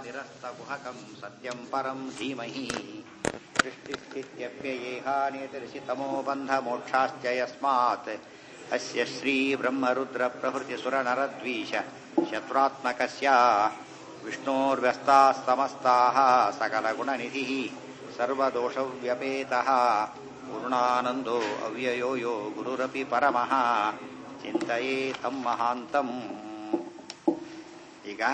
निरस्तकुहकं सत्यं परं धीमहि सृष्टिस्थित्यप्ययेहानेतिर्षितमो बन्धमोक्षाश्च यस्मात् अस्य श्रीब्रह्मरुद्रप्रभृतिसुरनरद्वीष शत्रुरात्मकस्य विष्णोर्व्यस्ताः समस्ताः सकलगुणनिधिः सर्वदोषव्यपेतः पूर्णानन्दो अव्ययो यो गुरुरपि परमः ಚಿಂತೆಯೇ ತಮ್ಮ ಮಹಾಂತಂ ಈಗ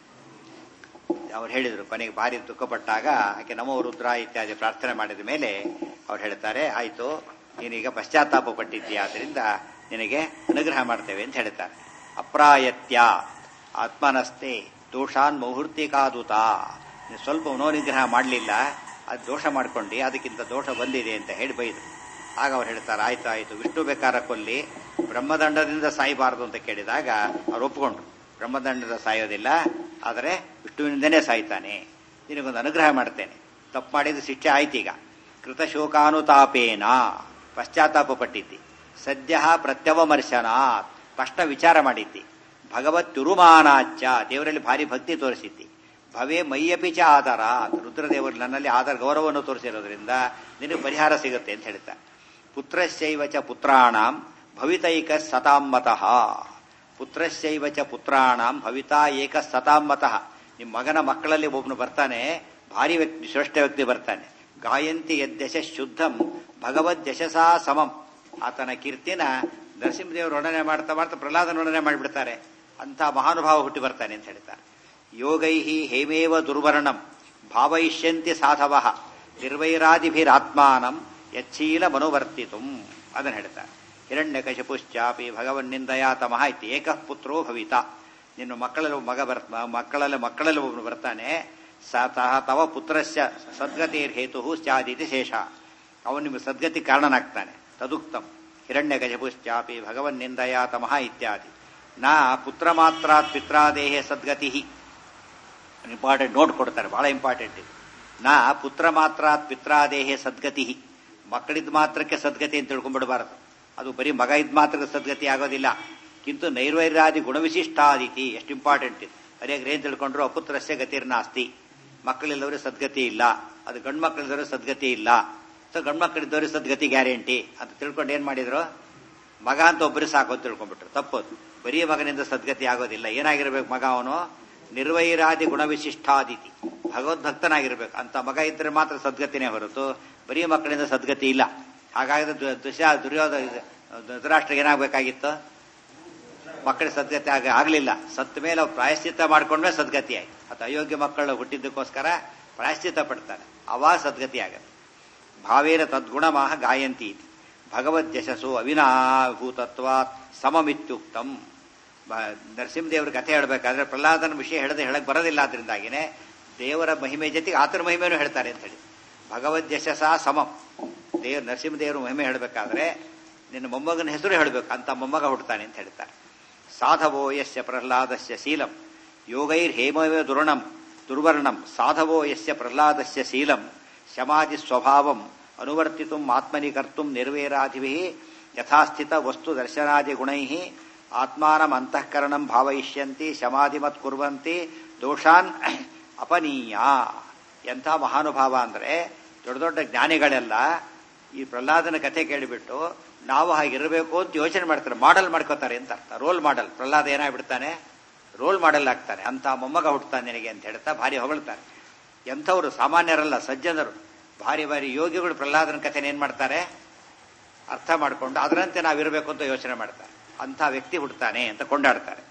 ಅವ್ರು ಹೇಳಿದರು ಕೊನೆಗೆ ಭಾರಿ ದುಃಖಪಟ್ಟಾಗ ಆಕೆ ನಮೋ ರುದ್ರ ಇತ್ಯಾದಿ ಪ್ರಾರ್ಥನೆ ಮಾಡಿದ ಮೇಲೆ ಅವ್ರು ಹೇಳ್ತಾರೆ ಆಯ್ತು ನೀನೀಗ ಪಶ್ಚಾತ್ತಾಪ ಪಟ್ಟಿದ್ದೀಯ ಆದ್ರಿಂದ ನಿನಗೆ ಅನುಗ್ರಹ ಮಾಡ್ತೇವೆ ಅಂತ ಹೇಳ್ತಾರೆ ಅಪ್ರಾಯತ್ಯ ಆತ್ಮನಸ್ತೆ ದೋಷಾನ್ ಮುಹೂರ್ತಿಕಾದುತ ನೀನು ಸ್ವಲ್ಪ ಮನೋನಿಗ್ರಹ ಮಾಡಲಿಲ್ಲ ಅದು ದೋಷ ಮಾಡ್ಕೊಂಡು ಅದಕ್ಕಿಂತ ದೋಷ ಬಂದಿದೆ ಅಂತ ಹೇಳಿ ಬೈದರು ಆಗ ಅವ್ರು ಹೇಳ್ತಾರೆ ಆಯ್ತು ಆಯ್ತು ವಿಷ್ಣು ಬೇಕಾರ ಕೊಲ್ಲಿ ಬ್ರಹ್ಮದಂಡದಿಂದ ಸಾಯಬಾರದು ಅಂತ ಕೇಳಿದಾಗ ಅವ್ರು ಒಪ್ಕೊಂಡ್ರು ಬ್ರಹ್ಮದಂಡದ ಸಾಯೋದಿಲ್ಲ ಆದರೆ ವಿಷ್ಣುವಿನಿಂದನೇ ಸಾಯ್ತಾನೆ ನಿನಗೊಂದು ಅನುಗ್ರಹ ಮಾಡ್ತೇನೆ ತಪ್ಪು ಮಾಡಿದ ಶಿಕ್ಷೆ ಆಯ್ತೀಗ ಕೃತಶೋಕಾನುತಾಪೇನ ಪಶ್ಚಾತ್ತಾಪ ಪಟ್ಟಿದ್ದಿ ಸದ್ಯ ಪ್ರತ್ಯವಮರ್ಶನಾತ್ ಸ್ಪಷ್ಟ ವಿಚಾರ ಮಾಡಿದ್ದಿ ಭಗವತ್ ತುರುಮಾನಾಚ್ಚ ದೇವರಲ್ಲಿ ಭಾರಿ ಭಕ್ತಿ ತೋರಿಸಿದ್ದಿ ಭವೇ ಮೈಯಪಿ ಚ ಆಧಾರ ರುದ್ರದೇವರು ನನ್ನಲ್ಲಿ ಆಧಾರ ಗೌರವವನ್ನು ತೋರಿಸಿರೋದ್ರಿಂದ ನಿನಗೆ ಪರಿಹಾರ ಸಿಗುತ್ತೆ ಅಂತ ಹೇಳ್ತಾರೆ ಪುತ್ರಶ್ಚೈವ ಚ ಪುತ್ರಾಣಾಂ ಭವಿತೈಕ ಸತಾಂಮತಃ ಪುತ್ರಶ್ಚೈವ ಚ ಪುತ್ರಾಣಾಂ ಭವಿತಾ ಏಕ ಸತಾಂಮತಃ ನಿಮ್ಮ ಮಗನ ಮಕ್ಕಳಲ್ಲಿ ಒಬ್ಬನು ಬರ್ತಾನೆ ಭಾರಿ ವ್ಯಕ್ತಿ ಶ್ರೇಷ್ಠ ವ್ಯಕ್ತಿ ಬರ್ತಾನೆ ಗಾಯಂತಿ ಯದ್ಯಶ ಶುದ್ಧಂ ಭಗವದ್ ಯಶಸಾ ಸಮಂ ಆತನ ಕೀರ್ತಿನ ನರಸಿಂಹದೇವರು ವರ್ಣನೆ ಮಾಡ್ತಾ ಮಾಡ್ತಾ ಪ್ರಹ್ಲಾದನ ವರ್ಣನೆ ಮಾಡಿಬಿಡ್ತಾರೆ ಅಂತ ಮಹಾನುಭಾವ ಹುಟ್ಟಿ ಬರ್ತಾನೆ ಅಂತ ಹೇಳ್ತಾರೆ ಯೋಗೈ ಹೇಮೇವ ದುರ್ವರ್ಣಂ ಭಾವಯಿಷ್ಯಂತಿ ಸಾಧವ ನಿರ್ವೈರಾದಿಭಿರಾತ್ಮಾನಂ ಯಚ್ಛೀಲ ಮನುವರ್ತಿತು ಅದನ್ನು ಹೇಳ್ತಾರೆ ಹಿರಣ್ಯಕಶಪುಶ್ಚಾಪಿ ಭಗವನ್ನಿಂದಯಾ ತಮಃ ಇತಿ ಏಕಃ ಪುತ್ರೋ ಭವಿತ ನಿನ್ನ ಮಕ್ಕಳಲ್ಲಿ ಮಗ ಬರ್ ಮಕ್ಕಳಲ್ಲಿ ಮಕ್ಕಳಲ್ಲಿ ಒಬ್ಬನು ಬರ್ತಾನೆ ಸಹ ತವ ಪುತ್ರಸ್ಯ ಸದ್ಗತಿರ್ ಹೇತು ಸ್ಯಾದಿತಿ ಶೇಷ ಅವನು ನಿಮ್ಮ ಸದ್ಗತಿ ಕಾರಣನಾಗ್ತಾನೆ ತದುಕ್ತಂ ಹಿರಣ್ಯಕಶಪುಶ್ಚಾಪಿ ಭಗವನ್ನಿಂದಯಾ ತಮಃ ಇತ್ಯಾದಿ ನಾ ಪುತ್ರ ಮಾತ್ರಾತ್ ಪಿತ್ರಾದೇಹೆ ಸದ್ಗತಿ ಇಂಪಾರ್ಟೆಂಟ್ ನೋಟ್ ಕೊಡ್ತಾರೆ ಬಹಳ ಇಂಪಾರ್ಟೆಂಟ್ ಇದು ನಾ ಪುತ್ರ ಮಾತ್ರಾತ್ ಪಿತ್ರಾದೇಹೆ ಸದ್ಗತಿ ಮಕ್ಕಳಿದ್ ಮಾತ್ರಕ್ಕೆ ಸದ್ಗತಿ ಅಂತ ತಿಳ್ಕೊಂಡ್ಬಿಡಬಾರದು ಅದು ಬರೀ ಮಗ ಇದ್ ಮಾತ್ರ ಸದ್ಗತಿ ಆಗೋದಿಲ್ಲ ಕಿಂತು ನೈರ್ವೈರ್ಯಾದಿ ಗುಣವಿಶಿಷ್ಟಾದಿತಿ ಎಷ್ಟು ಇಂಪಾರ್ಟೆಂಟ್ ಇದು ಅರಿಯಾಗಿ ಏನ್ ತಿಳ್ಕೊಂಡ್ರು ಅಪುತ್ರಸ್ಯ ಗತಿರ್ನಾಸ್ತಿ ಮಕ್ಕಳಿಲ್ಲವರು ಸದ್ಗತಿ ಇಲ್ಲ ಅದು ಗಂಡು ಮಕ್ಕಳಿದ್ದವರು ಸದ್ಗತಿ ಇಲ್ಲ ಸೊ ಗಂಡು ಮಕ್ಕಳಿದ್ದವರು ಸದ್ಗತಿ ಗ್ಯಾರಂಟಿ ಅಂತ ತಿಳ್ಕೊಂಡು ಏನ್ ಮಾಡಿದ್ರು ಮಗ ಅಂತ ಒಬ್ಬರು ಸಾಕು ಅಂತ ತಿಳ್ಕೊಂಡ್ಬಿಟ್ರು ತಪ್ಪೋದು ಬರೀ ಮಗನಿಂದ ಸದ್ಗತಿ ಆಗೋದಿಲ್ಲ ಏನಾಗಿರ್ಬೇಕು ಮಗ ಅವನು ನಿರ್ವೈರಾದಿ ಗುಣವಿಶಿಷ್ಟಾದಿತಿ ಭಗವದ್ಭಕ್ತನಾಗಿರ್ಬೇಕು ಅಂತ ಮಗ ಇದ್ರೆ ಮಾತ್ರ ಸದ್ಗತಿನೇ ಹೊರತು ಬರೀ ಮಕ್ಕಳಿಂದ ಸದ್ಗತಿ ಇಲ್ಲ ಹಾಗಾದ್ರೆ ದುಶ ದುರ್ಯೋಧ ಧೃತರಾಷ್ಟ್ರ ಏನಾಗಬೇಕಾಗಿತ್ತು ಮಕ್ಕಳ ಸದ್ಗತಿ ಆಗ ಆಗ್ಲಿಲ್ಲ ಸತ್ತ ಮೇಲೆ ಅವ್ರು ಪ್ರಾಯಶ್ಚಿತ್ತ ಮಾಡ್ಕೊಂಡ್ಮೇಲೆ ಸದ್ಗತಿ ಆಯ್ತು ಅಥವಾ ಅಯೋಗ್ಯ ಮಕ್ಕಳು ಹುಟ್ಟಿದ್ದಕ್ಕೋಸ್ಕರ ಪ್ರಾಯಶ್ಚಿತ್ತ ಪಡ್ತಾರೆ ಅವಾಗ ಸದ್ಗತಿ ಆಗತ್ತೆ ಭಾವೇನ ತದ್ಗುಣಮಾಹ ಗಾಯಂತಿ ಇತಿ ಭಗವದ್ ಯಶಸ್ಸು ಅವಿನಾಭೂತತ್ವ ಸಮಮಿತ್ಯುಕ್ತಂ ನರಸಿಂಹದೇವ್ರ ಕಥೆ ಹೇಳಬೇಕಾದ್ರೆ ಪ್ರಹ್ಲಾದನ ವಿಷಯ ಹೇಳದೆ ಹೇಳಕ್ ಬರೋದಿಲ್ಲ ಆದ್ರಿಂದಾಗಿನೇ ದೇವರ ಮಹಿಮೆ ಜೊತೆಗೆ ಆತರ ಮಹಿಮೆನೂ ಹೇಳ್ತಾರೆ ಅಂತ ಹೇಳಿ ಭಗವದ್ ಯಶಸ್ಸ ಸಮಂ ದೇವ ನರಸಿಂಹದೇವರ ಮಹಿಮೆ ಹೇಳಬೇಕಾದ್ರೆ ನಿನ್ನ ಮೊಮ್ಮಗನ ಹೆಸರು ಹೇಳಬೇಕು ಅಂತ ಮೊಮ್ಮಗ ಹುಡ್ತಾನೆ ಅಂತ ಹೇಳ್ತಾರೆ ಸಾಧವೋ ಯಸ್ಯ ಪ್ರಹ್ಲಾದಸ್ಯ ಶೀಲಂ ಯೋಗೈರ್ ಹೇಮವೇ ದುರ್ಣಂ ದುರ್ವರ್ಣಂ ಸಾಧವೋ ಯಸ್ಯ ಪ್ರಹ್ಲಾದಸ್ಯ ಶೀಲಂ ಶಮಾಧಿ ಸ್ವಭಾವಂ ಅನುವರ್ತಿತು ಆತ್ಮನಿ ಕರ್ತು ನಿರ್ವೇರಾಧಿಭಿ ಯಥಾಸ್ಥಿತ ವಸ್ತು ದರ್ಶನಾದಿ ಗುಣೈ ಆತ್ಮಾನಂ ಅಂತಃಕರಣಂ ಭಾವಯಿಷ್ಯಂತಿ ಶಮಾಧಿಮತ್ ಕುರ್ವಂತಿ ದೋಷಾನ್ ಅಪನೀಯ ಎಂಥ ಮಹಾನುಭಾವ ಅಂದ್ರೆ ದೊಡ್ಡ ದೊಡ್ಡ ಜ್ಞಾನಿಗಳೆಲ್ಲ ಈ ಪ್ರಹ್ಲಾದನ ಕಥೆ ಕೇಳಿಬಿಟ್ಟು ನಾವು ಹಾಗಿರಬೇಕು ಅಂತ ಯೋಚನೆ ಮಾಡ್ತಾರೆ ಮಾಡೆಲ್ ಮಾಡ್ಕೋತಾರೆ ಅಂತ ಅರ್ಥ ರೋಲ್ ಮಾಡೆಲ್ ಪ್ರಹ್ಲಾದ ಏನಾಗ್ಬಿಡ್ತಾನೆ ರೋಲ್ ಮಾಡೆಲ್ ಆಗ್ತಾನೆ ಅಂತ ಮೊಮ್ಮಗ ಹುಡ್ತಾನೆ ನಿನಗೆ ಅಂತ ಹೇಳ್ತಾ ಭಾರಿ ಹೊಗಳ್ತಾರೆ ಎಂಥವ್ರು ಸಾಮಾನ್ಯರಲ್ಲ ಸಜ್ಜನರು ಭಾರಿ ಭಾರಿ ಯೋಗಿಗಳು ಪ್ರಹ್ಲಾದನ ಕಥೆನ ಏನ್ ಮಾಡ್ತಾರೆ ಅರ್ಥ ಮಾಡಿಕೊಂಡು ಅದರಂತೆ ನಾವಿರಬೇಕು ಅಂತ ಯೋಚನೆ ಮಾಡ್ತಾರೆ ಅಂಥ ವ್ಯಕ್ತಿ ಹುಡ್ತಾನೆ ಅಂತ ಕೊಂಡಾಡ್ತಾರೆ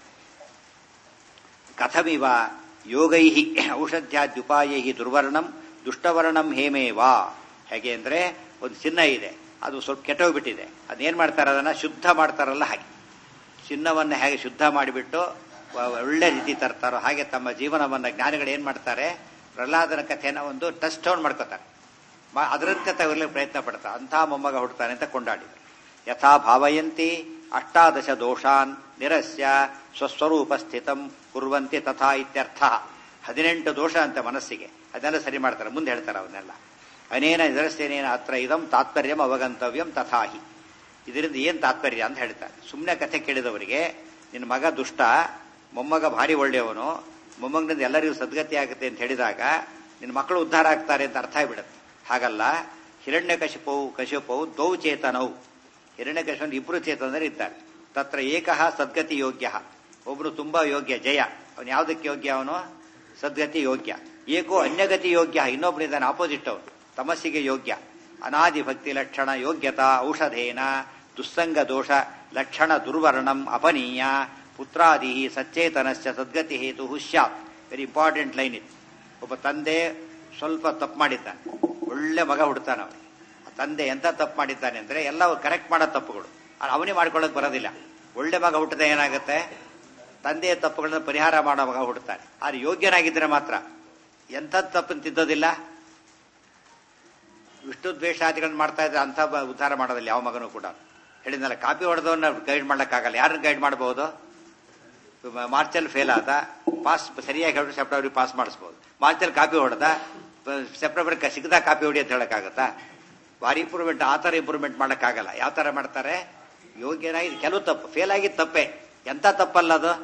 ಕಥಮಿವ ಯೋಗೈ ಔಷಧ್ಯಾದ್ಯುಪಾಯೈ ದುರ್ವರ್ಣಂ ದುಷ್ಟವರ್ಣಂ ಹೇಮೇವಾ ಹೇಗೆ ಅಂದ್ರೆ ಒಂದು ಚಿನ್ನ ಇದೆ ಅದು ಸ್ವಲ್ಪ ಕೆಟ್ಟೋಗ್ಬಿಟ್ಟಿದೆ ಅದೇನ್ ಮಾಡ್ತಾರೆ ಅದನ್ನ ಶುದ್ಧ ಮಾಡ್ತಾರಲ್ಲ ಹಾಗೆ ಚಿನ್ನವನ್ನು ಹೇಗೆ ಶುದ್ಧ ಮಾಡಿಬಿಟ್ಟು ಒಳ್ಳೆ ರೀತಿ ತರ್ತಾರೋ ಹಾಗೆ ತಮ್ಮ ಜೀವನವನ್ನ ಜ್ಞಾನಿಗಳು ಏನ್ ಮಾಡ್ತಾರೆ ಪ್ರಹ್ಲಾದನ ಕಥೆನ ಒಂದು ಟಚ್ ಡೌನ್ ಮಾಡ್ಕೋತಾರೆ ಅದರಂತೆ ತಗೊಳ್ಳಿಕ್ಕೆ ಪ್ರಯತ್ನ ಪಡ್ತಾರೆ ಅಂಥ ಮೊಮ್ಮಗ ಹುಡ್ತಾನೆ ಅಂತ ಕೊಂಡಾಡಿದರು ಯಥಾ ಭಾವಯಂತಿ ಅಷ್ಟಾದಶ ದೋಷಾನ್ ನಿರಸ್ಯ ಸ್ವಸ್ವರೂಪ ಸ್ಥಿತಂ ಕುರುವಂತೆ ತಥಾ ಇತ್ಯರ್ಥ ಹದಿನೆಂಟು ದೋಷ ಅಂತ ಮನಸ್ಸಿಗೆ ಅದನ್ನೆಲ್ಲ ಸರಿ ಮಾಡ್ತಾರೆ ಮುಂದೆ ಹೇಳ್ತಾರೆ ಅವನ್ನೆಲ್ಲ ಅನೇನ ನಿರಸ್ಯನೇನ ಹತ್ರ ಇದಂ ತಾತ್ಪರ್ಯಂ ಅವಗಂತವ್ಯಂ ತಥಾಹಿ ಇದರಿಂದ ಏನ್ ತಾತ್ಪರ್ಯ ಅಂತ ಹೇಳ್ತಾರೆ ಸುಮ್ಮನೆ ಕಥೆ ಕೇಳಿದವರಿಗೆ ನಿನ್ನ ಮಗ ದುಷ್ಟ ಮೊಮ್ಮಗ ಭಾರಿ ಒಳ್ಳೆಯವನು ಮೊಮ್ಮಗನಿಂದ ಎಲ್ಲರಿಗೂ ಸದ್ಗತಿ ಆಗುತ್ತೆ ಅಂತ ಹೇಳಿದಾಗ ನಿನ್ನ ಮಕ್ಕಳು ಉದ್ಧಾರ ಆಗ್ತಾರೆ ಅಂತ ಅರ್ಥ ಆಗ್ಬಿಡುತ್ತೆ ಹಾಗಲ್ಲ ಹಿರಣ್ಯ ಕಶಿಪವು ಕಶಿಪವು ದೌ ಚೇತನವು ಹಿರಣ್ಯ ಕಶಿಪನ್ ಇಬ್ರು ಚೇತನರು ಇದ್ದಾರೆ ತತ್ರ ಏಕಃ ಸದ್ಗತಿ ಯೋಗ್ಯ ಒಬ್ರು ತುಂಬಾ ಯೋಗ್ಯ ಜಯ ಅವನು ಯಾವುದಕ್ಕೆ ಯೋಗ್ಯ ಅವನು ಸದ್ಗತಿ ಯೋಗ್ಯ ಏಕೋ ಅನ್ಯಗತಿ ಯೋಗ್ಯ ಇನ್ನೊಬ್ರು ಇದ್ದಾನೆ ಆಪೋಸಿಟ್ ಅವನು ತಮಸ್ಸಿಗೆ ಯೋಗ್ಯ ಅನಾದಿ ಭಕ್ತಿ ಲಕ್ಷಣ ಯೋಗ್ಯತಾ ಔಷಧೇನ ದುಸ್ಸಂಗ ದೋಷ ಲಕ್ಷಣ ದುರ್ವರ್ಣಂ ಅಪನೀಯ ಪುತ್ರಾದಿ ಸಚ್ಚೇತನಶ್ಚ ಸದ್ಗತಿ ಹೇತು ಸ್ಯಾತ್ ವೆರಿ ಇಂಪಾರ್ಟೆಂಟ್ ಲೈನ್ ಇದು ಒಬ್ಬ ತಂದೆ ಸ್ವಲ್ಪ ತಪ್ಪು ಮಾಡಿದ್ದಾನೆ ಒಳ್ಳೆ ಮಗ ಹುಡ್ತಾನೆ ಅವನಿಗೆ ಆ ತಂದೆ ಎಂತ ತಪ್ಪು ಮಾಡಿದ್ದಾನೆ ಅಂದ್ರೆ ಎಲ್ಲ ಕರೆಕ್ಟ್ ಮಾಡೋ ತಪ್ಪುಗಳು ಅವನೇ ಮಾಡ್ಕೊಳ್ಳೋಕೆ ಬರೋದಿಲ್ಲ ಒಳ್ಳೆ ಮಗ ಹುಟ್ಟದೆ ಏನಾಗುತ್ತೆ ತಂದೆಯ ತಪ್ಪುಗಳನ್ನ ಪರಿಹಾರ ಮಾಡೋ ಮಗ ಹುಡ್ತಾನೆ ಆದ್ರೆ ಯೋಗ್ಯನಾಗಿದ್ರೆ ಮಾತ್ರ ಎಂಥದ್ದು ತಪ್ಪನ್ನು ತಿದ್ದೋದಿಲ್ಲ ವಿಷ್ಣು ದ್ವೇಷಾದಿಗಳನ್ನ ಮಾಡ್ತಾ ಇದ್ರೆ ಅಂಥ ಬ- ಉದ್ಧಾರ ಮಾಡೋದಿಲ್ಲ ಯಾವ ಮಗನೂ ಕೂಡ ಹೇಳಿದ್ನಲ್ಲ ಕಾಪಿ ಹೊಡೆದವನ್ನ ಗೈಡ್ ಮಾಡ್ಲಿಕ್ಕಾಗಲ್ಲ ಯಾರನ್ನ ಗೈಡ್ ಮಾಡಬಹುದು ಮಾರ್ಚಲ್ಲಿ ಫೇಲ್ ಆದ ಪಾಸ್ ಸರಿಯಾಗಿ ಹೇಳಿ ಸೆಪ್ಟೆಂಬರ್ ಪಾಸ್ ಮಾಡಿಸ್ಬೋದು ಮಾರ್ಚಲ್ಲಿ ಕಾಪಿ ಹೊಡೆದ ಸೆಪ್ಟೆಂಬರ್ ಸಿಗದ ಕಾಪಿ ಹೊಡಿ ಅಂತ ಹೇಳಕ್ಕಾಗತ್ತಾ ಭಾರಿ ಇಂಪ್ರೂವ್ಮೆಂಟ್ ಆ ಥರ ಇಂಪ್ರೂವ್ಮೆಂಟ್ ಮಾಡೋಕ್ಕಾಗಲ್ಲ ಯಾವ ಥರ ಮಾಡ್ತಾರೆ ಯೋಗ್ಯನಾಗಿ ಕೆಲವು ತಪ್ಪು ಫೇಲ್ ಆಗಿದ್ದು ತಪ್ಪೇ ಎಂಥ ತಪ್ಪಲ್ಲ ಅದು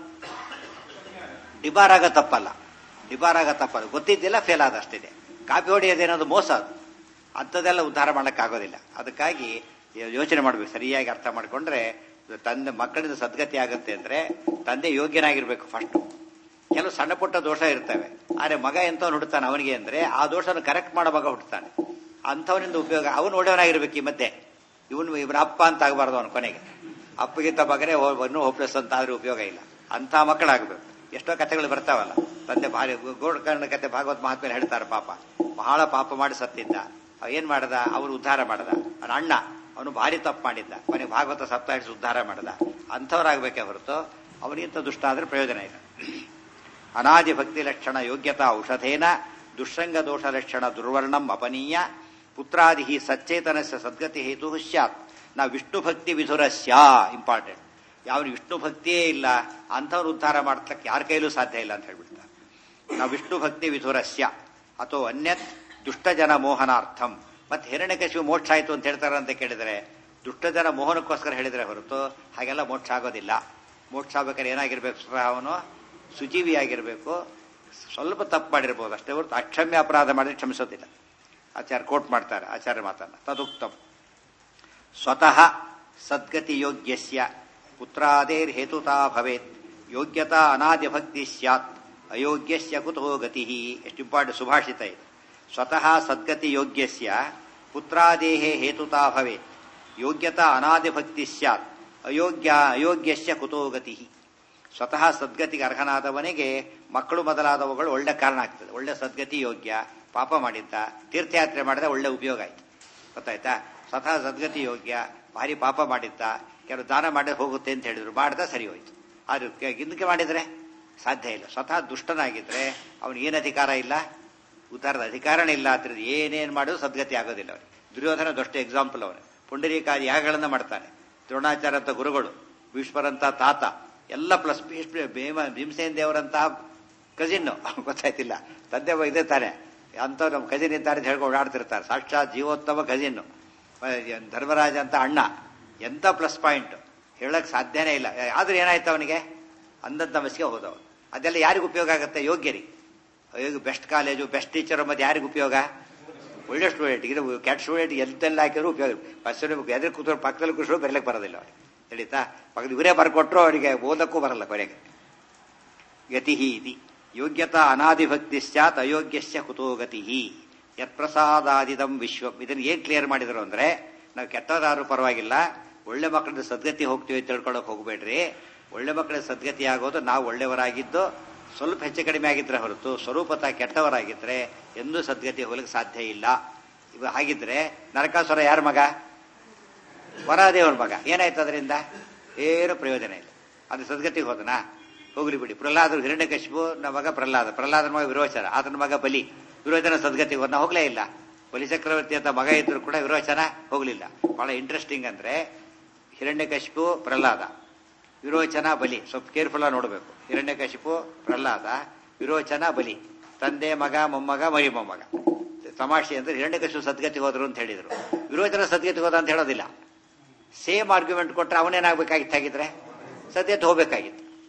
ಡಿಬಾರ್ ಆಗೋ ತಪ್ಪಲ್ಲ ಡಿಬಾರ್ ಆಗೋ ತಪ್ಪಲ್ಲ ಗೊತ್ತಿದ್ದಿಲ್ಲ ಫೇಲ್ ಆದ ಅಷ್ಟಿದೆ ಕಾಪಿ ಹೊಡೆಯೋದೇನದು ಮೋಸ ಅದು ಅಂಥದ್ದೆಲ್ಲ ಉದ್ಧಾರ ಮಾಡೋಕ್ಕಾಗೋದಿಲ್ಲ ಅದಕ್ಕಾಗಿ ಯೋಚನೆ ಮಾಡ್ಬೇಕು ಸರಿಯಾಗಿ ಅರ್ಥ ಮಾಡ್ಕೊಂಡ್ರೆ ತಂದೆ ಮಕ್ಕಳಿಂದ ಸದ್ಗತಿ ಆಗುತ್ತೆ ಅಂದ್ರೆ ತಂದೆ ಯೋಗ್ಯನಾಗಿರ್ಬೇಕು ಫಸ್ಟ್ ಕೆಲವು ಸಣ್ಣ ಪುಟ್ಟ ದೋಷ ಇರ್ತವೆ ಆದ್ರೆ ಮಗ ಎಂತವನು ಹುಡ್ತಾನೆ ಅವನಿಗೆ ಅಂದ್ರೆ ಆ ದೋಷನ ಕರೆಕ್ಟ್ ಮಾಡೋ ಮಗ ಹುಡ್ತಾನೆ ಅಂಥವನಿಂದ ಉಪಯೋಗ ಅವನು ಒಳ್ಳೆಯವನಾಗಿರ್ಬೇಕು ಈ ಮಧ್ಯೆ ಇವನು ಇವನ ಅಪ್ಪ ಅಂತ ಆಗಬಾರ್ದು ಅವನು ಕೊನೆಗೆ ಅಪ್ಪಗಿಂತ ಮಗನೇ ಇನ್ನೂ ಹೋಪ್ಲೆಸ್ ಅಂತ ಆದ್ರೆ ಉಪಯೋಗ ಇಲ್ಲ ಅಂಥ ಮಕ್ಕಳಾಗಬೇಕು ಎಷ್ಟೋ ಕಥೆಗಳು ಬರ್ತಾವಲ್ಲ ತಂದೆ ಭಾರಿ ಗೋಡ್ಕರ್ಣ ಕತೆ ಭಾಗವತ್ ಮಹಾತ್ಮೇಲೆ ಹೇಳ್ತಾರೆ ಪಾಪ ಬಹಳ ಪಾಪ ಮಾಡಿ ಸತ್ತಿದ್ದ ಅವ ಏನ್ ಮಾಡದ ಅವನು ಉದ್ಧಾರ ಮಾಡದ ಅವನ ಅಣ್ಣ ಅವನು ಭಾರಿ ತಪ್ಪು ಮಾಡಿದ್ದ ಕೊನೆಗೆ ಭಾಗವತ ಸಪ್ತಾಹಿಸಿ ಉದ್ಧಾರ ಮಾಡದ ಅಂಥವ್ರಾಗಬೇಕೇ ಹೊರತು ಅವನಿಗಿಂತ ದುಷ್ಟ ಆದ್ರೆ ಪ್ರಯೋಜನ ಇಲ್ಲ ಅನಾದಿ ಭಕ್ತಿ ಲಕ್ಷಣ ಯೋಗ್ಯತಾ ಔಷಧೇನ ದುಷ್ಸಂಗ ದೋಷ ಲಕ್ಷಣ ದುರ್ವರ್ಣಂ ಅಪನೀಯ ಪುತ್ರಾದಿ ಸಚ್ಚೇತನಸ್ಯ ಸದ್ಗತಿ ಹೇತು ಸ್ಯಾತ್ ನಾ ವಿಷ್ಣು ಭಕ್ತಿ ವಿಧುರಸ್ಯ ಇಂಪಾರ್ಟೆಂಟ್ ಯಾವನು ವಿಷ್ಣು ಭಕ್ತಿಯೇ ಇಲ್ಲ ಅಂಥವ್ರು ಉದ್ಧಾರ ಮಾಡ್ಲಿಕ್ಕೆ ಯಾರ ಕೈಲೂ ಸಾಧ್ಯ ಇಲ್ಲ ಅಂತ ಹೇಳ್ಬಿಡ್ತಾರೆ ನಾವು ವಿಷ್ಣು ಭಕ್ತಿ ವಿಧುರಸ್ಯ ಅಥವಾ ಅನ್ಯತ್ ದುಷ್ಟಜನ ಮೋಹನಾರ್ಥಂ ಮತ್ತೆ ಹಿರಣ್ಯಕಶಿವು ಮೋಕ್ಷ ಆಯಿತು ಅಂತ ಹೇಳ್ತಾರೆ ಅಂತ ಕೇಳಿದರೆ ದುಷ್ಟಜನ ಮೋಹನಕ್ಕೋಸ್ಕರ ಹೇಳಿದರೆ ಹೊರತು ಹಾಗೆಲ್ಲ ಮೋಕ್ಷ ಆಗೋದಿಲ್ಲ ಮೋಕ್ಷ ಆಗ್ಬೇಕಾದ್ರೆ ಏನಾಗಿರ್ಬೇಕು ಸ್ವತಃ ಅವನು ಸುಜೀವಿಯಾಗಿರ್ಬೇಕು ಸ್ವಲ್ಪ ತಪ್ಪು ಮಾಡಿರ್ಬೋದು ಅಷ್ಟೇ ಹೊರತು ಅಕ್ಷಮ್ಯ ಅಪರಾಧ ಮಾಡಿದ್ರೆ ಕ್ಷಮಿಸೋದಿಲ್ಲ ಆಚಾರ್ಯ ಕೋಟ್ ಮಾಡ್ತಾರೆ ಆಚಾರ್ಯ ಮಾತನ್ನ ತದುಕ್ತಂ ಸ್ವತಃ ಸದ್ಗತಿ ಯೋಗ್ಯಸ್ಯ ಪುತ್ರಾದೇರ್ ಹೇತುತಾ ಭವೇತ್ ಯೋಗ್ಯತಾ ಅನಾದ್ಯ ಭಕ್ತಿ ಸ್ಯಾತ್ ಅಯೋಗ್ಯಸ್ಯ ಕುತೋ ಗತಿ ಎಷ್ಟು ಇಂಪಾರ್ಟೆಂಟ್ ಸುಭಾಷಿತ ಇದೆ ಸ್ವತಃ ಸದ್ಗತಿ ಯೋಗ್ಯಸ್ಯ ಪುತ್ರಾದೇಹೇ ಹೇತುತಾ ಭವೇತ್ ಯೋಗ್ಯತಾ ಅನಾದ್ಯ ಭಕ್ತಿ ಸ್ಯಾತ್ ಅಯೋಗ್ಯ ಅಯೋಗ್ಯಸ್ಯ ಕುತೋ ಗತಿ ಸ್ವತಃ ಸದ್ಗತಿಗೆ ಅರ್ಹನಾದವನಿಗೆ ಮಕ್ಕಳು ಮೊದಲಾದವುಗಳು ಒಳ್ಳೆ ಕಾರಣ ಆಗ್ತದೆ ಒಳ್ಳೆ ಸದ್ಗತಿ ಯೋಗ್ಯ ಪಾಪ ಮಾಡಿದ್ದ ತೀರ್ಥಯಾತ್ರೆ ಮಾಡಿದ ಒಳ್ಳೆ ಉಪಯೋಗ ಆಯ್ತು ಗೊತ್ತಾಯ್ತಾ ಸ್ವತಃ ಸದ್ಗತಿ ಯೋಗ್ಯ ಭಾರಿ ಪಾಪ ಮಾಡಿದ್ದ ಕೆಲವು ದಾನ ಮಾಡಿ ಹೋಗುತ್ತೆ ಅಂತ ಹೇಳಿದ್ರು ಮಾಡ್ದ ಸರಿ ಹೋಯ್ತು ಆದ್ರೆ ಹಿಂದಕ್ಕೆ ಮಾಡಿದ್ರೆ ಸಾಧ್ಯ ಇಲ್ಲ ಸ್ವತಃ ದುಷ್ಟನಾಗಿದ್ರೆ ಅವನಿಗೆ ಏನು ಅಧಿಕಾರ ಇಲ್ಲ ಉದ್ದಾರದ ಅಧಿಕಾರನೇ ಇಲ್ಲ ಅಂತ ಏನೇನು ಮಾಡಿದ್ರು ಸದ್ಗತಿ ಆಗೋದಿಲ್ಲ ಅವನಿಗೆ ದುರ್ಯೋಧನ ದೊಡ್ಡ ಎಕ್ಸಾಂಪಲ್ ಅವನು ಪುಂಡರೀಕಾದಿ ಯಾಗಗಳನ್ನ ಮಾಡ್ತಾನೆ ದ್ರೋಣಾಚಾರ್ಯ ಅಂತ ಗುರುಗಳು ಭೀಷ್ಮರಂತ ತಾತ ಎಲ್ಲ ಪ್ಲಸ್ ಭೀಷ್ಮ ಭೀಮ ಭೀಮಸೇನ್ ದೇವರಂತ ಕಜಿನ್ ಗೊತ್ತಾಯ್ತಿಲ್ಲ ತಂದೆ ಇದೆ ತಾನೆ ಅಂತ ನಮ್ಮ ಕಜಿನ್ ಇದ್ದಾರೆ ಅಂತ ಹೇಳ್ಕೊಂಡು ಓಡಾಡ್ತಿರ್ತಾರೆ ಸಾಕ್ಷಾತ್ ಜೀವೋತ್ತಮ ಕಜಿನ್ ಧರ್ಮರಾಜ ಅಂತ ಅಣ್ಣ ಎಂತ ಪ್ಲಸ್ ಪಾಯಿಂಟ್ ಹೇಳಕ್ ಸಾಧ್ಯನೇ ಇಲ್ಲ ಆದ್ರೆ ಏನಾಯ್ತು ಅವನಿಗೆ ಅಂದಂತ ಮಸಿಗೆ ಹೋದವನು ಅದೆಲ್ಲ ಯಾರಿಗೂ ಉಪಯೋಗ ಆಗುತ್ತೆ ಯೋಗ್ಯರಿ ಬೆಸ್ಟ್ ಕಾಲೇಜು ಬೆಸ್ಟ್ ಟೀಚರ್ ಮತ್ತೆ ಯಾರಿಗೂ ಉಪಯೋಗ ಒಳ್ಳೆ ಸ್ಟೂಡೆಂಟ್ ಇದು ಕೆಟ್ಟ ಸ್ಟೂಡೆಂಟ್ ಎಂತೆಲ್ಲ ಹಾಕಿದ್ರು ಉಪಯೋಗ ಬಸ್ ಎದುರು ಕೂತ್ಕೊಂಡು ಪಕ್ಕದಲ್ಲಿ ಕೂತ್ರು ಬರಲಿಕ್ಕೆ ಬರೋದಿಲ್ಲ ಅವ್ರಿಗೆ ತಿಳಿತಾ ಪಕ್ಕದ ಇವರೇ ಬರ್ಕೊಟ್ರು ಅವರಿಗೆ ಓದಕ್ಕೂ ಬರಲ್ಲ ಕೊನೆಗೆ ಗತಿ ಇತಿ ಯೋಗ್ಯತಾ ಅನಾದಿಭಕ್ತಿ ಸ್ಯಾತ್ ಅಯೋಗ್ಯಸ್ಯ ಕುತೋ ಗತಿ ಯತ್ಪ್ರಸಾದಾದಿದಂ ವಿಶ್ವ ಇದನ್ನು ಏನ್ ಕ್ಲಿಯರ್ ಮಾಡಿದ್ರು ಅಂದ್ರೆ ನಾವು ಕೆಟ್ಟದಾರು ಪರವಾಗಿಲ್ಲ ಒಳ್ಳೆ ಮಕ್ಕಳಿಂದ ಸದ್ಗತಿ ಹೋಗ್ತೀವಿ ಅಂತ ತಿಳ್ಕೊಳಕ್ ಹೋಗ್ಬೇಡ್ರಿ ಒಳ್ಳೆ ಮಕ್ಕಳ ಸದ್ಗತಿ ಆಗೋದು ನಾವು ಒಳ್ಳೆಯವರಾಗಿದ್ದು ಸ್ವಲ್ಪ ಹೆಚ್ಚು ಕಡಿಮೆ ಆಗಿದ್ರೆ ಹೊರತು ಸ್ವರೂಪತ ಕೆಟ್ಟವರಾಗಿದ್ರೆ ಎಂದೂ ಸದ್ಗತಿ ಹೋಗ್ಲಿಕ್ಕೆ ಸಾಧ್ಯ ಇಲ್ಲ ಇವ ಹಾಗಿದ್ರೆ ನರಕಾಸುರ ಯಾರ ಮಗ ವರಾದೇವರ ಮಗ ಏನಾಯ್ತು ಅದರಿಂದ ಏನು ಪ್ರಯೋಜನ ಇಲ್ಲ ಅದು ಸದ್ಗತಿಗೆ ಹೋದನಾ ಹೋಗ್ಲಿ ಬಿಡಿ ಪ್ರಹ್ಲಾದರು ಹಿರಣ್ಯಕಶಿಪು ನಮ್ಮ ಮಗ ಪ್ರಹ್ಲಾದ ಪ್ರಹ್ಲಾದನ ಮಗ ವಿರೋಚನ ಆತನ ಮಗ ಬಲಿ ವಿರೋಚನ ಸದ್ಗತಿಗೆ ಹೋದ ಹೋಗ್ಲೇ ಇಲ್ಲ ಬಲಿ ಚಕ್ರವರ್ತಿ ಅಂತ ಮಗ ಇದ್ರು ಕೂಡ ವಿರೋಚನ ಹೋಗ್ಲಿಲ್ಲ ಬಹಳ ಇಂಟ್ರೆಸ್ಟಿಂಗ್ ಅಂದ್ರೆ ಹಿರಣ್ಯಕಶಿಪು ಪ್ರಹ್ಲಾದ ವಿರೋಚನ ಬಲಿ ಸ್ವಲ್ಪ ಕೇರ್ಫುಲ್ ಆಗಿ ನೋಡಬೇಕು ಹಿರಣ್ಯಕಶಿಪು ಪ್ರಹ್ಲಾದ ವಿರೋಚನ ಬಲಿ ತಂದೆ ಮಗ ಮೊಮ್ಮಗ ಮರಿ ಮೊಮ್ಮಗ ತಮಾಷೆ ಅಂದ್ರೆ ಹಿರಣ್ಯಕಶಿಪು ಸದ್ಗತಿ ಹೋದ್ರು ಅಂತ ಹೇಳಿದ್ರು ವಿರೋಚನ ಸದ್ಗತಿ ಹೋದ ಅಂತ ಹೇಳೋದಿಲ್ಲ ಸೇಮ್ ಆರ್ಗ್ಯುಮೆಂಟ್ ಕೊಟ್ರೆ ಅವನೇನಾಗಬೇಕಾಗಿತ್ತು ಹಾಗಿದ್ರೆ ಸದ್ಯತೆ ಹೋಗ್ಬೇಕಾಗಿತ್ತು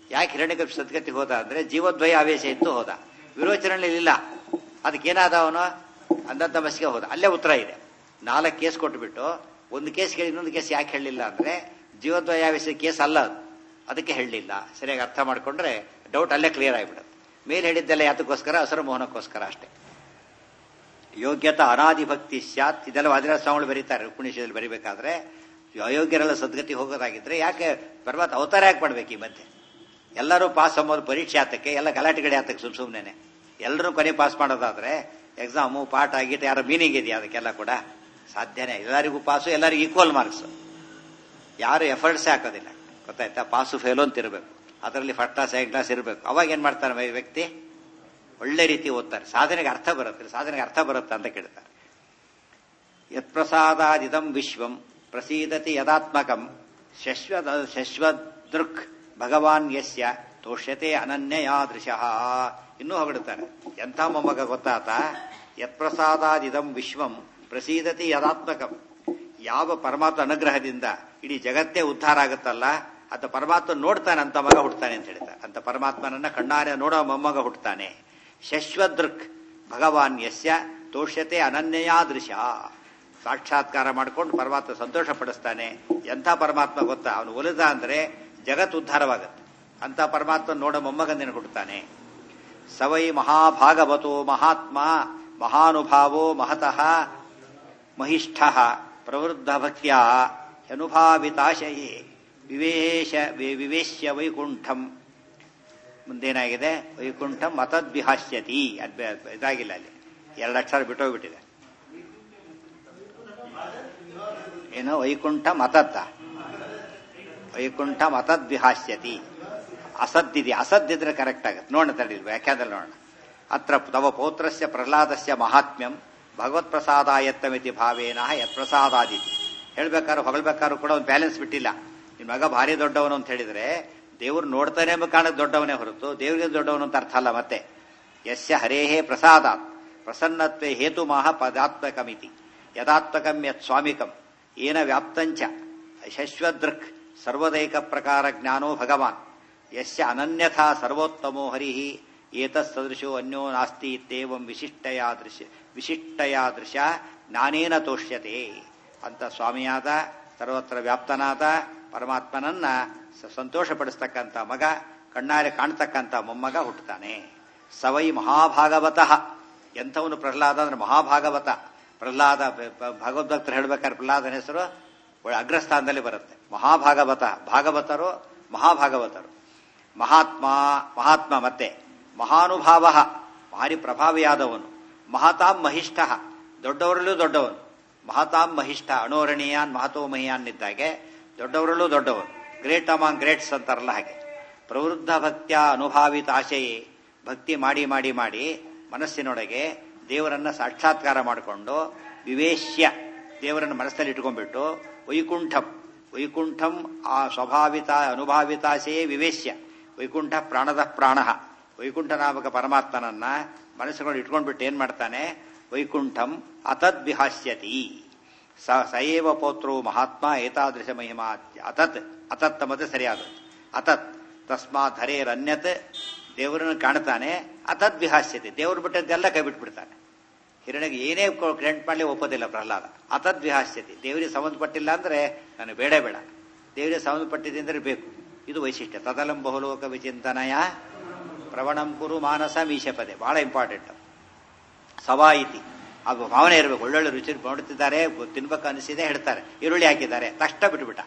ಯಾಕೆ ಹಿರಣ್ಯಕಶಿಪು ಸದ್ಗತಿ ಹೋದ ಅಂದ್ರೆ ಜೀವದ್ವಯ ಆವೇಶ ಇತ್ತು ಹೋದ ವಿರೋಚನೆಯಲ್ಲಿ ಇಲ್ಲ ಅದಕ್ಕೇನಾದ ಅವನು ಅಂದಂತ ಮಸಿಗೆ ಹೋದ ಅಲ್ಲೇ ಉತ್ತರ ಇದೆ ನಾಲ್ಕು ಕೇಸ್ ಕೊಟ್ಬಿಟ್ಟು ಒಂದು ಕೇಸ್ ಕೇಳಿ ಇನ್ನೊಂದು ಕೇಸ್ ಯಾಕೆ ಹೇಳಲಿಲ್ಲ ಅಂದ್ರೆ ಜೀವದ್ವಯ ಆವೇಶ ಕೇಸ್ ಅಲ್ಲ ಅದು ಅದಕ್ಕೆ ಹೇಳಲಿಲ್ಲ ಸರಿಯಾಗಿ ಅರ್ಥ ಮಾಡ್ಕೊಂಡ್ರೆ ಡೌಟ್ ಅಲ್ಲೇ ಕ್ಲಿಯರ್ ಆಗಿಬಿಡುತ್ತೆ ಮೇಲೆ ಹೇಳಿದ್ದೆಲ್ಲ ಯಾತಕ್ಕೋಸ್ಕರ ಹಸರು ಮೋಹನಕ್ಕೋಸ್ಕರ ಅಷ್ಟೇ ಯೋಗ್ಯತಾ ಅನಾದಿ ಭಕ್ತಿ ಸ್ಯಾತ್ ಇದೆಲ್ಲ ವಾದಿರಾಜ ಸ್ವಾಮಿಗಳು ಬರೀತಾರೆ ರುಕ್ಮಿಣೀಶದಲ್ಲಿ ಬರಿಬೇಕಾದ್ರೆ ಅಯೋಗ್ಯರೆಲ್ಲ ಸದ್ಗತಿ ಹೋಗೋದಾಗಿದ್ರೆ ಯಾಕೆ ಪರ್ವತ ಅವತಾರ ಯಾಕೆ ಮಾಡ್ಬೇಕು ಈ ಮಧ್ಯೆ ಎಲ್ಲರೂ ಪಾಸ್ ಅಂಬೋದು ಪರೀಕ್ಷೆ ಆತಕ್ಕೆ ಎಲ್ಲ ಗಲಾಟೆಗಡೆ ಆತಕ್ಕೆ ಸುಮ್ ಸುಮ್ಮನೆ ಎಲ್ಲರೂ ಕೊನೆ ಪಾಸ್ ಮಾಡೋದಾದ್ರೆ ಎಕ್ಸಾಮು ಪಾಠ ಗೀಟ ಯಾರ ಮೀನಿಂಗ್ ಇದೆಯಾ ಅದಕ್ಕೆಲ್ಲ ಕೂಡ ಸಾಧ್ಯನೇ ಎಲ್ಲರಿಗೂ ಪಾಸು ಎಲ್ಲರಿಗೂ ಈಕ್ವಲ್ ಮಾರ್ಕ್ಸ್ ಯಾರು ಎಫರ್ಟ್ಸೇ ಹಾಕೋದಿಲ್ಲ ಗೊತ್ತಾಯ್ತಾ ಪಾಸು ಫೇಲು ಅಂತ ಇರಬೇಕು ಅದರಲ್ಲಿ ಫಸ್ಟ್ ಕ್ಲಾಸ್ ಸೆಕೆಂಡ್ ಕ್ಲಾಸ್ ಇರಬೇಕು ಅವಾಗ ಏನ್ ಮಾಡ್ತಾನೆ ವ್ಯಕ್ತಿ ಒಳ್ಳೆ ರೀತಿ ಓದ್ತಾರೆ ಸಾಧನೆಗೆ ಅರ್ಥ ಬರುತ್ತೆ ಸಾಧನೆಗೆ ಅರ್ಥ ಬರುತ್ತೆ ಅಂತ ಕೇಳ್ತಾರೆ ಯತ್ಪ್ರಸಾದಾದಿದಂ ವಿಶ್ವಂ ಪ್ರಸೀದತಿ ಯದಾತ್ಮಕಂ ಶಶ್ವದ ಶಶ್ವದೃಕ್ ಭಗವಾನ್ ಯಸ್ಯ ತೋಷ್ಯತೆ ಅನನ್ಯಯಾದೃಶಃ ಇನ್ನೂ ಹೊಗಡುತ್ತಾರೆ ಎಂಥ ಮೊಮ್ಮಗ ಗೊತ್ತಾತ ಯತ್ಪ್ರಸಾದಾದಿದಂ ವಿಶ್ವಂ ಪ್ರಸೀದತಿ ಯದಾತ್ಮಕಂ ಯಾವ ಪರಮಾತ್ಮ ಅನುಗ್ರಹದಿಂದ ಇಡೀ ಜಗತ್ತೇ ಉದ್ಧಾರ ಆಗುತ್ತಲ್ಲ ಅಂತ ಪರಮಾತ್ಮ ನೋಡ್ತಾನೆ ಅಂತ ಮಗ ಹುಟ್ಟುತ್ತಾನೆ ಅಂತ ಹೇಳ್ತಾರೆ ಅಂತ ಪರಮಾತ್ಮನನ್ನ ಕಣ್ಣಾರೆ ನೋಡೋ ಮೊಮ್ಮಗ ಹುಟ್ಟುತ್ತಾನೆ ಶಶ್ವದೃಕ್ ಭಗವಾನ್ ಯಸ್ಯ ತೋಷ್ಯತೆ ಅನನ್ಯಯಾದೃಶ ಸಾಕ್ಷಾತ್ಕಾರ ಮಾಡ್ಕೊಂಡು ಪರಮಾತ್ಮ ಸಂತೋಷ ಪಡಿಸ್ತಾನೆ ಎಂಥ ಪರಮಾತ್ಮ ಗೊತ್ತಾ ಅವನು ಒಲಿದ ಅಂದ್ರೆ ಜಗತ್ ಉದ್ಧಾರವಾಗುತ್ತೆ ಅಂತ ಪರಮಾತ್ಮ ನೋಡೋ ಮೊಮ್ಮಗಂದಿನ ಹುಟ್ಟುತ್ತಾನೆ ಸವೈ ಮಹಾಭಾಗವತೋ ಮಹಾತ್ಮ ಮಹಾನುಭಾವೋ ಮಹತಃ ಮಹಿಷ್ಠ ಪ್ರವೃದ್ಧ ಭಕ್ತಿಯ ಅನುಭಾವಿತಾಶಯೇ ವಿವೇಶ ವಿವೇಶ್ಯ ವೈಕುಂಠಂ ಮುಂದೇನಾಗಿದೆ ವೈಕುಂಠಂ ಮತದ್ವಿಹಾಸ್ಯತಿ ಅದ್ ಇದಾಗಿಲ್ಲ ಅಲ್ಲಿ ಎರಡು ಅಕ್ಷರ ಬಿಟ್ಟೋಗ್ಬಿಟ್ಟಿದೆ ಏನು ವೈಕುಂಠ ಮತದ್ದ ವೈಕುಂಠ ಮತದ್ವಿಹಾಸ್ಯತಿ ಅಸದ್ದಿದೆ ಅಸದ್ದಿದ್ರೆ ಕರೆಕ್ಟ್ ಆಗುತ್ತೆ ನೋಡೋಣ ತಡಿಲ್ ವ್ಯಾಖ್ಯಾನದಲ್ಲಿ ನೋಡೋಣ ಅತ್ರ ತವ ಪೌತ್ರಸ್ಯ ಪ್ರಹ್ಲಾದಸ್ಯ ಮಹಾತ್ಮ್ಯಂ ಭಗವತ್ ಪ್ರಸಾದಾಯತ್ತಮಿತಿ ಭಾವೇನ ಯತ್ಪ್ರಸಾದಾದಿತಿ ಹೇಳ್ಬೇಕಾದ್ರು ಹೊಗಳ್ಬೇಕಾದ್ರು ಕೂಡ ಒಂದು ಬ್ಯಾಲೆನ್ಸ್ ಬಿಟ್ಟಿಲ್ಲ ನಿನ್ ಮಗ ಭಾರಿ ದೊಡ್ಡವನು ಅಂತ ಹೇಳಿದ್ರೆ ದೇವ್ರು ನೋಡ್ತಾನೆ ಎಂಬ ಕಾರಣಕ್ಕೆ ದೊಡ್ಡವನೇ ಹೊರತು ದೇವರಿಗೆ ದೊಡ್ಡವನು ಅಂತ ಅರ್ಥ ಅಲ್ಲ ಮತ್ತೆ ಯಸ್ಯ ಹರೇಹೇ ಪ್ರಸಾದಾತ್ ಪ್ರಸನ್ನತ್ವೇ ಹೇತುಮಾಹ ಪದಾತ್ಮಕಮಿತಿ ಯದಾತ್ಮಕಂ ಯತ್ ಸ್ವಾಮಿಕಂ ಏನ ವ್ಯಾಪ್ತಂಚ ಶಶ್ವದೃಕ್ ಸರ್ವದೈಕ ಪ್ರಕಾರ ಜ್ಞಾನೋ ಭಗವಾನ್ ಯಸ್ಯ ಅನನ್ಯಥಾ ಸರ್ವೋತ್ತಮೋ ಹರಿ ಏತತ್ಸದೃಶೋ ಅನ್ಯೋ ನಾಸ್ತಿ ಇತ್ಯೇವಂ ವಿಶಿಷ್ಟಯಾದೃಶ ವಿಶಿಷ್ಟಯಾದೃಶ ಜ್ಞಾನೇನ ತೋಷ್ಯತೆ ಅಂತ ಸ್ವಾಮಿಯಾದ ಸರ್ವತ್ರ ವ್ಯಾಪ್ತನಾದ ಪರಮಾತ್ಮನನ್ನ ಸಂತೋಷಪಡಿಸ್ತಕ್ಕಂಥ ಮಗ ಕಣ್ಣಾರೆ ಕಾಣ್ತಕ್ಕಂಥ ಮೊಮ್ಮಗ ಹುಟ್ಟುತ್ತಾನೆ ಸವೈ ಮಹಾಭಾಗವತಃ ಎಂಥವನು ಪ್ರಹ್ಲಾದ ಅಂದ್ರೆ ಮಹಾಭಾಗವತ ಪ್ರಹ್ಲಾದ ಭಗವದ್ಭಕ್ತರು ಹೇಳ್ಬೇಕಾದ್ರೆ ಪ್ರಹ್ಲಾದನ ಹೆಸರು ಅಗ್ರಸ್ಥಾನದಲ್ಲಿ ಬರುತ್ತೆ ಮಹಾಭಾಗವತ ಭಾಗವತರು ಮಹಾಭಾಗವತರು ಮಹಾತ್ಮ ಮಹಾತ್ಮ ಮತ್ತೆ ಮಹಾನುಭಾವ ಭಾರಿ ಪ್ರಭಾವಿಯಾದವನು ಮಹತಾಂ ಮಹಿಷ್ಠ ದೊಡ್ಡವರಲ್ಲೂ ದೊಡ್ಡವನು ಮಹತಾಂ ಮಹಿಷ್ಠ ಅಣೋರಣೀಯಾನ್ ಮಹತೋ ಮಹಿಯಾನ್ ಇದ್ದಾಗೆ ದೊಡ್ಡವರಲ್ಲೂ ದೊಡ್ಡವನು ಗ್ರೇಟ್ ಅಮಾಂಗ್ ಗ್ರೇಟ್ಸ್ ಅಂತಾರಲ್ಲ ಹಾಗೆ ಪ್ರವೃದ್ಧ ಭಕ್ತಿಯ ಅನುಭಾವಿತ ಆಶೆಯೇ ಭಕ್ತಿ ಮಾಡಿ ಮಾಡಿ ಮಾಡಿ ಮನಸ್ಸಿನೊಳಗೆ ದೇವರನ್ನ ಸಾಕ್ಷಾತ್ಕಾರ ಮಾಡಿಕೊಂಡು ವಿವೇಶ್ಯ ದೇವರನ್ನು ಮನಸ್ಸಲ್ಲಿ ಇಟ್ಕೊಂಡ್ಬಿಟ್ಟು ವೈಕುಂಠಂ ವೈಕುಂಠಂ ಆ ಸ್ವಭಾವಿತ ಅನುಭಾವಿತಾಶೆಯೇ ವಿವೇಶ್ಯ ವೈಕುಂಠ ಪ್ರಾಣದ ಪ್ರಾಣ ವೈಕುಂಠ ನಾಮಕ ಪರಮಾತ್ಮನನ್ನ ಮನಸ್ಸುಗಳು ಇಟ್ಕೊಂಡ್ಬಿಟ್ಟು ಏನ್ ಮಾಡ್ತಾನೆ ವೈಕುಂಠಂ ಅತದ್ ವಿಹಾಸ್ಯತಿ ಸ ಸಯೇವ ಪೌತ್ರೋ ಮಹಾತ್ಮ ಏತಾದೃಶ ಮಹಿಮಾ ಅತತ್ ಅತತ್ ಮತ್ತೆ ಸರಿಯಾದ ಅತತ್ ತಸ್ಮಾತ್ ಹರೇರನ್ಯತ್ ದೇವರನ್ನು ಕಾಣ್ತಾನೆ ಅತದ್ ವಿಹಾಸ್ಯತೆ ದೇವರು ಬಿಟ್ಟದ್ದೆಲ್ಲ ಕೈ ಬಿಟ್ಬಿಡ್ತಾನೆ ಹಿರಣಿಗೆ ಏನೇ ಕ್ರೆಂಟ್ ಮಾಡಲಿ ಒಪ್ಪೋದಿಲ್ಲ ಪ್ರಹ್ಲಾದ ಅತದ್ ವಿಹಾಸ್ಯತೆ ದೇವರಿಗೆ ಸಂಬಂಧಪಟ್ಟಿಲ್ಲ ಅಂದ್ರೆ ನನಗೆ ಬೇಡ ಬೇಡ ದೇವರಿಗೆ ಸಂಬಂಧಪಟ್ಟಿದೆ ಅಂದ್ರೆ ಬೇಕು ಇದು ವೈಶಿಷ್ಟ್ಯ ತದಲಂ ಬಹುಲೋಕ ವಿಚಿಂತನಯ ಪ್ರವಣಂ ಕುರು ಮಾನಸ ಮೀಶಪದೆ ಬಹಳ ಇಂಪಾರ್ಟೆಂಟ್ ಸವಾಯಿತಿ ಅದು ಭಾವನೆ ಇರಬೇಕು ಒಳ್ಳೊಳ್ಳೆ ರುಚಿ ನೋಡುತ್ತಿದ್ದಾರೆ ತಿನ್ಬೇಕು ಅನಿಸಿದೆ ಹೇಳ್ತಾರೆ ಈರುಳ್ಳಿ ಹಾಕಿದ್ದಾರೆ ತಕ್ಷಣ ಬಿಟ್ಬಿಟ್ಟ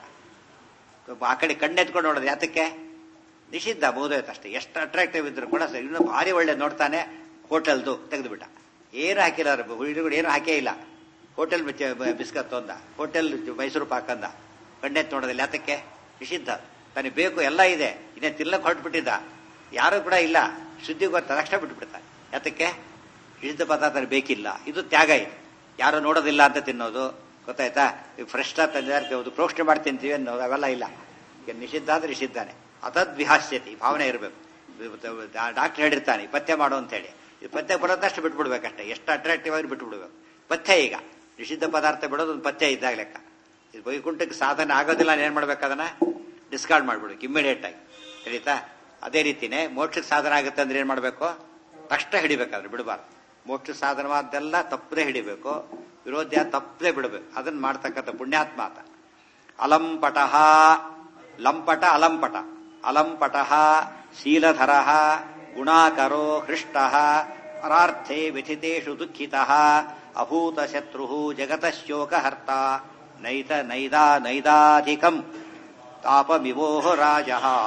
ಆ ಕಡೆ ಕಣ್ಣೆತ್ಕೊಂಡು ನೋಡೋದು ಯಾತಕ್ಕೆ ನಿಷಿದ್ಧ ಬಹುದೋಯ್ತು ಅಷ್ಟೇ ಎಷ್ಟು ಅಟ್ರಾಕ್ಟಿವ್ ಇದ್ರು ಕೂಡ ಸರ್ ಇನ್ನೂ ಭಾರಿ ಒಳ್ಳೆ ನೋಡ್ತಾನೆ ಹೋಟೆಲ್ದು ತೆಗೆದುಬಿಟ್ಟ ಏನು ಹಾಕಿಲ್ಲ ಹುಡುಗರು ಏನು ಹಾಕೇ ಇಲ್ಲ ಹೋಟೆಲ್ ಬಿಸ್ಕತ್ ತೊಂದ ಹೋಟೆಲ್ ಮೈಸೂರು ಪಾಕಂದ ಕಣ್ಣೆತ್ ನೋಡೋದಿಲ್ಲ ಯಾತಕ್ಕೆ ನಿಷಿದ್ಧ ತನಗೆ ಬೇಕು ಎಲ್ಲ ಇದೆ ಇನ್ನೇ ತಿನ್ನಕ್ಕೆ ಹೊರಟ್ಬಿಟ್ಟಿದ್ದ ಯಾರು ಕೂಡ ಇಲ್ಲ ಸುದ್ದಿ ಗೊತ್ತ ತಕ್ಷಣ ಬಿಟ್ಬಿಡ್ತಾನೆ ಯಾತಕ್ಕೆ ನಿಷಿದ್ಧ ಪದಾರ್ಥ ಬೇಕಿಲ್ಲ ಇದು ತ್ಯಾಗ ಇದು ಯಾರು ನೋಡೋದಿಲ್ಲ ಅಂತ ತಿನ್ನೋದು ಗೊತ್ತಾಯ್ತಾ ಫ್ರೆಶ್ ತಂದಿದ್ದಾರೆ ಪ್ರೋಕ್ಷಣೆ ಮಾಡಿ ತಿಂತೀವಿ ಅನ್ನೋದು ಅವೆಲ್ಲ ಇಲ್ಲ ಈಗ ನಿಷಿದ್ಧ ಅಂದ್ರೆ ನಿಷಿದ್ಧಾನೆ ಅತದ್ ವಿಹಾಸ್ಯತಿ ಭಾವನೆ ಇರಬೇಕು ಡಾಕ್ಟರ್ ಹೇಳಿರ್ತಾನೆ ಪಥ್ಯ ಮಾಡು ಅಂತ ಹೇಳಿ ಇದು ಪಥ್ಯ ಬರೋದಷ್ಟು ಬಿಟ್ಬಿಡ್ಬೇಕಷ್ಟೇ ಎಷ್ಟು ಅಟ್ರಾಕ್ಟಿವ್ ಆಗಿ ಬಿಟ್ಬಿಡ್ಬೇಕು ಪಥ್ಯ ಈಗ ನಿಷಿದ್ಧ ಪದಾರ್ಥ ಬಿಡೋದು ಒಂದು ಪಥ್ಯ ಇದ್ದಾಗ ಲೆಕ್ಕ ಇದು ವೈಕುಂಠಕ್ಕೆ ಸಾಧನೆ ಆಗೋದಿಲ್ಲ ಏನ್ ಮಾಡ್ಬೇಕು ಅದನ್ನ ಡಿಸ್ಕಾರ್ಡ್ ಮಾಡ್ಬಿಡ್ಬೇಕು ಇಮ್ಮಿಡಿಯೇಟ್ ಆಗಿ ತಿಳಿತಾ ಅದೇ ರೀತಿನೇ ಮೋಕ್ಷಕ್ಕೆ ಸಾಧನ ಆಗುತ್ತೆ ಅಂದ್ರೆ ಏನ್ ಮಾಡಬೇಕು ತಕ್ಷಣ ಹಿಡಿಬೇಕಾದ್ರೆ ಬಿಡಬಾರ್ದು ಮೋಕ್ಷ ಸಾಧನವಾದ್ದೆಲ್ಲ ತಪ್ಪದೆ ಹಿಡಿಬೇಕು ವಿರೋಧ್ಯ ತಪ್ಪದೆ ಬಿಡಬೇಕು ಅದನ್ನ ಮಾಡ್ತಕ್ಕಂಥ ಪುಣ್ಯಾತ್ಮ ಆತ ಅಲಂಪಟ ಲಂಪಟ ಅಲಂಪಟ ಅಲಂಪಟ ಶೀಲಧರ ಗುಣಾಕರೋ ಹೃಷ್ಟ ಪರಾರ್ಥೆ ವ್ಯಥಿತೇಷು ದುಃಖಿತ ಅಭೂತ ಶತ್ರು ಜಗತಶೋಕಹರ್ತ ನೈತ ನೈದಾ ನೈದಾಧಿಕಂ ತಾಪಮಿವೋಹ ರಾಜ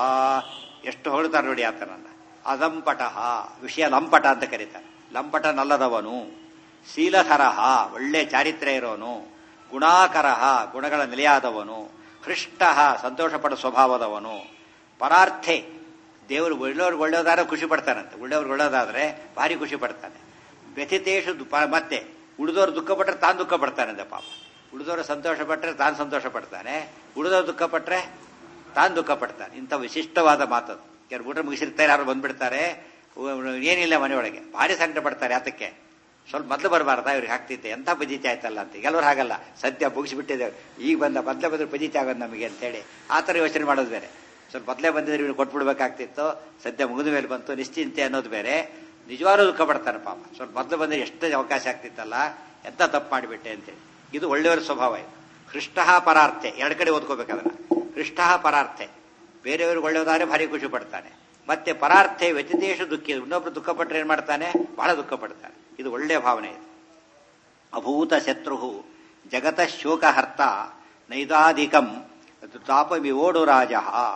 ಎಷ್ಟು ಹೊಳ್ತಾರೆ ನೋಡಿ ಆತನನ್ನ ಅಲಂಪಟ ವಿಷಯ ಲಂಪಟ ಅಂತ ಕರೀತಾರೆ ಲಂಪಟನಲ್ಲದವನು ಶೀಲಧರಹ ಒಳ್ಳೆ ಚಾರಿತ್ರ್ಯ ಇರೋನು ಗುಣಾಕರಹ ಗುಣಗಳ ನೆಲೆಯಾದವನು ಹೃಷ್ಟ ಸಂತೋಷ ಪಡೋ ಸ್ವಭಾವದವನು ಪರಾರ್ಥೆ ದೇವರು ಒಳ್ಳೆಯವ್ರಿಗೆ ಒಳ್ಳೆಯದಾದ್ರೆ ಖುಷಿ ಪಡ್ತಾನಂತೆ ಒಳ್ಳೆಯವ್ರಿಗೆ ಒಳ್ಳೆಯದಾದ್ರೆ ಭಾರಿ ಖುಷಿ ಪಡ್ತಾನೆ ವ್ಯಥಿತೇಶು ಮತ್ತೆ ಉಳಿದವ್ರು ದುಃಖ ಪಟ್ಟರೆ ತಾನು ದುಃಖ ಪಡ್ತಾನೆ ಪಾಪ ಉಳಿದವರು ಸಂತೋಷ ಪಟ್ಟರೆ ತಾನು ಸಂತೋಷ ಪಡ್ತಾನೆ ಉಳಿದವ್ರು ದುಃಖ ಪಟ್ಟರೆ ತಾನು ದುಃಖ ಪಡ್ತಾನೆ ಇಂಥ ವಿಶಿಷ್ಟವಾದ ಮಾತದು ಯಾರು ಊಟ ಮುಗಿಸಿರ್ತಾರೆ ಯಾರು ಬಂದ್ಬಿಡ್ತಾರೆ ಏನಿಲ್ಲ ಮನೆಯೊಳಗೆ ಭಾರಿ ಸಂಕಟ ಪಡ್ತಾರೆ ಯಾತಕ್ಕೆ ಸ್ವಲ್ಪ ಮೊದಲು ಬರಬಾರ್ದಾ ಇವ್ರಿಗೆ ಆಗ್ತಿದ್ದೆ ಎಂಥ ಪಜಿತಿ ಆಯ್ತಲ್ಲ ಅಂತ ಕೆಲವ್ರು ಹಾಗಲ್ಲ ಸದ್ಯ ಮುಗಿಸಿಬಿಟ್ಟಿದ್ದೇವೆ ಈಗ ಬಂದ ಮೊದಲೇ ಬಂದ್ರೆ ಪಜಿತಿ ಆಗೋದು ನಮಗೆ ಅಂತೇಳಿ ಆ ಥರ ಯೋಚನೆ ಮಾಡೋದು ಬೇರೆ ಸ್ವಲ್ಪ ಮೊದಲೇ ಬಂದಿದ್ರೆ ಇವ್ರು ಕೊಟ್ಬಿಡ್ಬೇಕಾಗ್ತಿತ್ತು ಸದ್ಯ ಮುಗಿದ ಮೇಲೆ ಬಂತು ನಿಶ್ಚಿಂತೆ ಅನ್ನೋದು ಬೇರೆ ನಿಜವಾಗ್ಲೂ ದುಃಖ ಪಡ್ತಾನೆ ಪಾಪ ಸ್ವಲ್ಪ ಮೊದಲು ಬಂದ್ರೆ ಎಷ್ಟು ಅವಕಾಶ ಆಗ್ತಿತ್ತಲ್ಲ ಎಂತ ತಪ್ಪು ಮಾಡಿಬಿಟ್ಟೆ ಅಂತೇಳಿ ಇದು ಒಳ್ಳೆಯವರ ಸ್ವಭಾವ ಇದು ಹೃಷ್ಟ ಪರಾರ್ಥೆ ಎರಡು ಕಡೆ ಓದ್ಕೋಬೇಕದನ್ನ ಹೃಷ್ಟ ಪರಾರ್ಥೆ ಬೇರೆಯವ್ರಿಗೆ ಒಳ್ಳೆಯದಾದ್ರೆ ಭಾರಿ ಖುಷಿ ಪಡ್ತಾನೆ ಮತ್ತೆ ಪರಾರ್ಥೆ ವ್ಯತಿತೇಶು ದುಃಖಿ ಇನ್ನೊಬ್ರು ದುಃಖ ಪಟ್ಟರೆ ಏನ್ ಮಾಡ್ತಾನೆ ಬಹಳ ದುಃಖ ಪಡ್ತಾನೆ ಇದು ಒಳ್ಳೆಯ ಭಾವನೆ ಇದು ಅಭೂತ ಶತ್ರು ಜಗತ ಶೋಕಹರ್ತ ನೈದಾಧಿಕಂ ತಾಪ ವಿವೋಡು ರಾಜ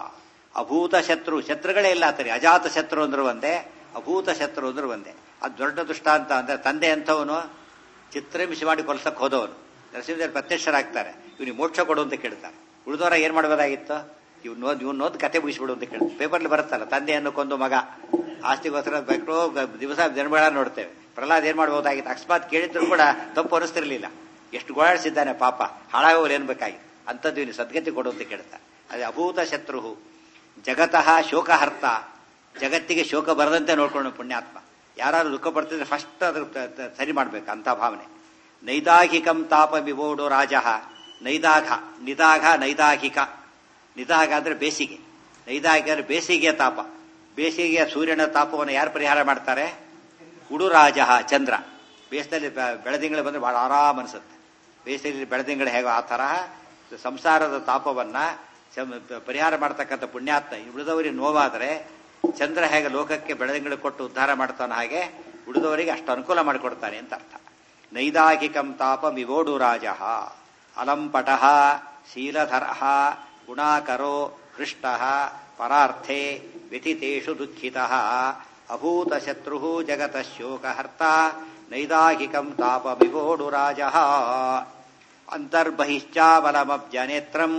ಅಭೂತ ಶತ್ರು ಶತ್ರುಗಳೇ ಇಲ್ಲ ಆತರಿ ಅಜಾತ ಶತ್ರು ಅಂದ್ರು ಒಂದೇ ಅಭೂತ ಶತ್ರು ಅಂದ್ರು ಒಂದೇ ಅದು ದೊಡ್ಡ ದುಷ್ಟಾಂತ ಅಂದ್ರೆ ತಂದೆ ಅಂತವನು ಚಿತ್ರಹಿಂಸೆ ಮಾಡಿ ಕೊಲ್ಸಕ್ ಹೋದವನು ನರಸಿಂಹದೇವರು ಪ್ರತ್ಯಕ್ಷರಾಗ್ತಾರೆ ಇವನಿಗೆ ಮೋಕ್ಷ ಕೊಡು ಅಂತ ಕೇಳ್ತಾರೆ ಉಳಿದವರ ಏನ್ ಮಾಡಬಹುದಾಗಿತ್ತು ಇವ್ನು ಓದ್ ಇವ್ನು ಓದ್ ಕತೆ ಮುಗಿಸ್ಬಿಡು ಅಂತ ಕೇಳಿ ಪೇಪರ್ಲಿ ಬರುತ್ತಲ್ಲ ತಂದೆಯನ್ನು ಕೊಂದು ಮಗ ಆಸ್ತಿಗೋಸ್ಕರ ಬೇಕೋ ದಿವಸ ಜನಬೇಡ ನೋಡ್ತೇವೆ ಪ್ರಹ್ಲಾದ್ ಏನ್ ಮಾಡಬಹುದಾಗಿತ್ತು ಅಕಸ್ಮಾತ್ ಕೇಳಿದ್ರು ಕೂಡ ತಪ್ಪು ಅನಿಸ್ತಿರ್ಲಿಲ್ಲ ಎಷ್ಟು ಗೋಳಾಡಿಸಿದ್ದಾನೆ ಪಾಪ ಹಾಳಾಗೋರು ಏನ್ ಬೇಕಾಗಿತ್ತು ಅಂಥದ್ದು ಇವನು ಸದ್ಗತಿ ಕೊಡು ಅಂತ ಕೇಳ್ತಾರೆ ಅದೇ ಅಭೂತ ಶತ್ರು ಜಗತಃ ಶೋಕಹರ್ತ ಜಗತ್ತಿಗೆ ಶೋಕ ಬರದಂತೆ ನೋಡ್ಕೊಂಡು ಪುಣ್ಯಾತ್ಮ ಯಾರು ದುಃಖ ಪಡ್ತಿದ್ರೆ ಫಸ್ಟ್ ಅದ್ರ ಸರಿ ಮಾಡ್ಬೇಕು ಅಂತ ಭಾವನೆ ನೈದಾಘಿಕಂ ತಾಪ ವಿಬೋಡು ರಾಜ ನೈದಾಘ ನಿದಾಘ ನೈದಾಘಿಕ ನಿದಾಗ ಅಂದ್ರೆ ಬೇಸಿಗೆ ನೈದಾಘ ಅಂದ್ರೆ ಬೇಸಿಗೆಯ ತಾಪ ಬೇಸಿಗೆಯ ಸೂರ್ಯನ ತಾಪವನ್ನು ಯಾರು ಪರಿಹಾರ ಮಾಡ್ತಾರೆ ಉಡುರಾಜ ಚಂದ್ರ ಬೇಸದಲ್ಲಿ ಬೆಳದಿಂಗಳು ಬಂದ್ರೆ ಬಹಳ ಆರಾಮ್ ಅನ್ಸುತ್ತೆ ಬೇಸಿಗೆಯಲ್ಲಿ ಬೆಳದಿಂಗಳು ಹೇಗೋ ಆ ತರಹ ಸಂಸಾರದ ತಾಪವನ್ನ ಪರಿಹಾರ ಮಾಡ್ತಕ್ಕಂಥ ಪುಣ್ಯಾತ್ಮ ಉಳಿದವರಿಗೆ ನೋವಾದರೆ ಚಂದ್ರ ಹೇಗೆ ಲೋಕಕ್ಕೆ ಬೆಳದಿಂಗಳು ಕೊಟ್ಟು ಉದ್ಧಾರ ಮಾಡ್ತಾನೆ ಹಾಗೆ ಉಳಿದವರಿಗೆ ಅಷ್ಟು ಅನುಕೂಲ ಮಾಡಿಕೊಡ್ತಾನೆ ಅಂತ ಅರ್ಥ ನೈದಾಗಿಕಂ ತಾಪ ವಿವೋಡು ರಾಜ ಅಲಂಪಟ ಶೀಲಧರ ಗುಣಾಕರೋ ಹೃಷ್ಟ ಪರಾರ್ಥೆ ವ್ಯಥಿತೇಷು ದುಃಖಿತ ಅಭೂತ ಶತ್ರು ಜಗತ ಶೋಕಹರ್ತ ನೈದಾಗಿಕಂ ತಾಪ ವಿವೋಡು ರಾಜ ಅಂತರ್ಬಹಿಶ್ಚಾಬಲಮಬ್ಜನೇತ್ರಂ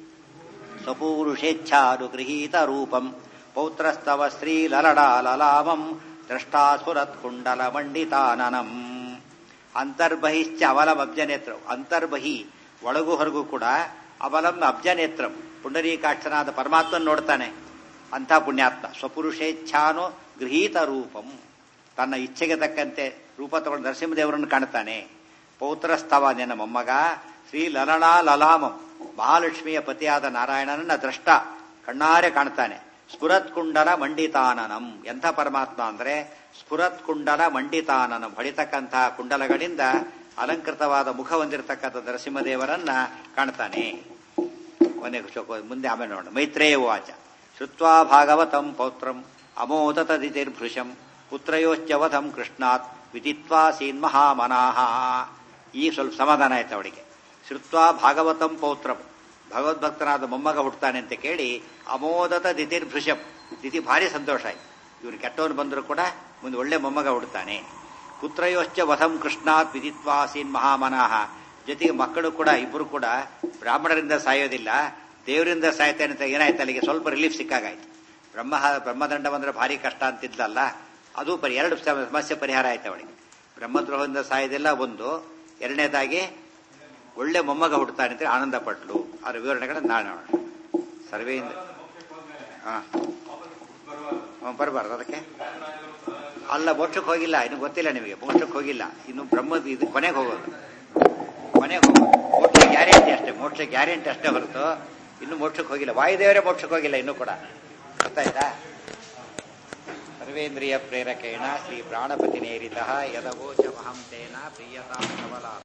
ಸ್ವಪೂರುಷೇಚ್ಛಾನುಗೃಹೀತ ರೂಪಂ ಪೌತ್ರಸ್ತವ ಶ್ರೀಲಲಡಾಲಲಾಮಂ ದ್ರಷ್ಟಾಸ್ಫುರತ್ಕುಂಡಲ ಮಂಡಿತಾನನಂ ಅಂತರ್ಬಹಿಶ್ಚ ಅವಲಂ ಅಬ್ಜನೇತ್ರ ಅಂತರ್ಬಹಿ ಒಳಗು ಹೊರಗು ಕೂಡ ಅವಲಂ ಅಬ್ಜನೇತ್ರಂ ಪುಂಡರೀಕಾಕ್ಷನಾದ ಪರಮಾತ್ಮನ್ ನೋಡ್ತಾನೆ ಅಂಥ ಪುಣ್ಯಾತ್ಮ ಸ್ವಪುರುಷೇಚ್ಛಾನು ಗೃಹೀತ ರೂಪಂ ತನ್ನ ಇಚ್ಛೆಗೆ ತಕ್ಕಂತೆ ರೂಪ ತಗೊಂಡು ನರಸಿಂಹದೇವರನ್ನು ಕಾಣ್ತಾನೆ ಪೌತ್ರಸ್ತವ ನಿನ್ನ ಮೊಮ್ಮಗ ಶ್ರೀ ಲಲನಾ ಲಲಾಮಂ ಮಹಾಲಕ್ಷ್ಮಿಯ ಪತಿಯಾದ ನಾರಾಯಣನನ್ನ ದ್ರಷ್ಟ ಕಣ್ಣಾರೆ ಕಾಣ್ತಾನೆ ಸ್ಫುರತ್ ಕುಂಡಲ ಮಂಡಿತಾನನಂ ಎಂಥ ಪರಮಾತ್ಮ ಅಂದ್ರೆ ಸ್ಫುರತ್ ಕುಂಡಲ ಮಂಡಿತಾನನಂ ಹೊಳಿತಕ್ಕಂತಹ ಕುಂಡಲಗಳಿಂದ ಅಲಂಕೃತವಾದ ಮುಖ ಹೊಂದಿರತಕ್ಕಂಥ ನರಸಿಂಹದೇವರನ್ನ ಕಾಣ್ತಾನೆ ಕೊನೆ ಮುಂದೆ ಆಮೇಲೆ ನೋಡೋಣ ಮೈತ್ರೇಯ ವಾಚ ಶ್ರುತ್ವಾ ಭಾಗವತಂ ಪೌತ್ರಂ ಅಮೋದತ ದಿತಿರ್ಭೃಶಂ ಪುತ್ರಯೋಶ್ಚವಧಂ ಕೃಷ್ಣಾತ್ ವಿದಿತ್ವಾ ಸೀನ್ಮಹಾಮನಾಹ ಈ ಸ್ವಲ್ಪ ಸಮಾಧಾನ ಆಯ್ತು ಅವಳಿಗೆ ಶ್ರುತ್ವಾ ಭಾಗವತಂ ಪೌತ್ರಂ ಭಗವದ್ಭಕ್ತನಾದ ಮೊಮ್ಮಗ ಹುಟ್ಟುತ್ತಾನೆ ಅಂತ ಕೇಳಿ ಅಮೋದತ ದಿತಿರ್ಭೃಶಂ ದಿತಿ ಭಾರಿ ಸಂತೋಷ ಆಯ್ತು ಇವನು ಕೆಟ್ಟವನು ಬಂದರೂ ಕೂಡ ಮುಂದೆ ಒಳ್ಳೆ ಮೊಮ್ಮಗ ಹುಡ್ತಾನೆ ಪುತ್ರಯೋಶ್ಚ ವಧಂ ಕೃಷ್ಣಾತ್ ವಿದಿತ್ವಾಸೀನ್ ಮಹಾಮನಾಹ ಜೊತೆಗೆ ಮಕ್ಕಳು ಕೂಡ ಇಬ್ಬರು ಕೂಡ ಬ್ರಾಹ್ಮಣರಿಂದ ಸಾಯೋದಿಲ್ಲ ದೇವರಿಂದ ಸಾಯ್ತಾನೆ ಅಂತ ಏನಾಯ್ತು ಅಲ್ಲಿಗೆ ಸ್ವಲ್ಪ ರಿಲೀಫ್ ಸಿಕ್ಕಾಗಾಯ್ತು ಬ್ರಹ್ಮ ಬ್ರಹ್ಮದಂಡ ಬಂದ್ರೆ ಭಾರಿ ಕಷ್ಟ ಅಂತಿದ್ಲಲ್ಲ ಅದು ಪರಿ ಎರಡು ಸಮಸ್ಯೆ ಪರಿಹಾರ ಆಯ್ತು ಅವಳಿಗೆ ಬ್ರಹ್ಮದ್ರೋಹದಿಂದ ಸಾಯೋದಿಲ್ಲ ಒಂದು ಎರಡನೇದಾಗಿ ಒಳ್ಳೆ ಮೊಮ್ಮಗ ಹುಡ್ತಾನೆ ಅಂತ ಆನಂದ ಪಟ್ಲು ಅದರ ವಿವರಣೆಗಳನ್ನ ನಾಳೆ ನೋಡೋಣ ಸರ್ವೆಯಿಂದ ಹಾ ಬರಬಾರ್ದು ಅದಕ್ಕೆ ಅಲ್ಲ ಮೋಕ್ಷಕ್ಕೆ ಹೋಗಿಲ್ಲ ಇನ್ನು ಗೊತ್ತಿಲ್ಲ ನಿಮಗೆ ಮೋಕ್ಷಕ್ಕೆ ಹೋಗಿಲ್ಲ ಇನ್ನು ಬ್ರಹ್ಮ ಇದು ಕೊನೆಗೆ ಹೋಗೋದು ಕೊನೆಗೆ ಹೋಗೋದು ಮೋಕ್ಷ ಗ್ಯಾರಂಟಿ ಅಷ್ಟೇ ಮೋಕ್ಷ ಗ್ಯಾರಂಟಿ ಅಷ್ಟೇ ಹೊರತು ಇನ್ನು ಮೋಕ್ಷಕ್ಕೆ ಹೋಗಿಲ್ಲ ವಾಯುದೇವರೇ ಮೋಕ್ಷಕ್ಕೆ ಹೋಗಿಲ್ಲ ಇನ್ನೂ ಕೂಡ ಅರ್ಥ ಆಯ್ತಾ ಸರ್ವೇಂದ್ರಿಯ ಪ್ರೇರಕೇಣ ಶ್ರೀ ಪ್ರಾಣಪತಿ ನೇರಿತ ಯದವೋಚಮಹಂ ತೇನ ಪ್ರಿಯತಾಂ ಕಮಲ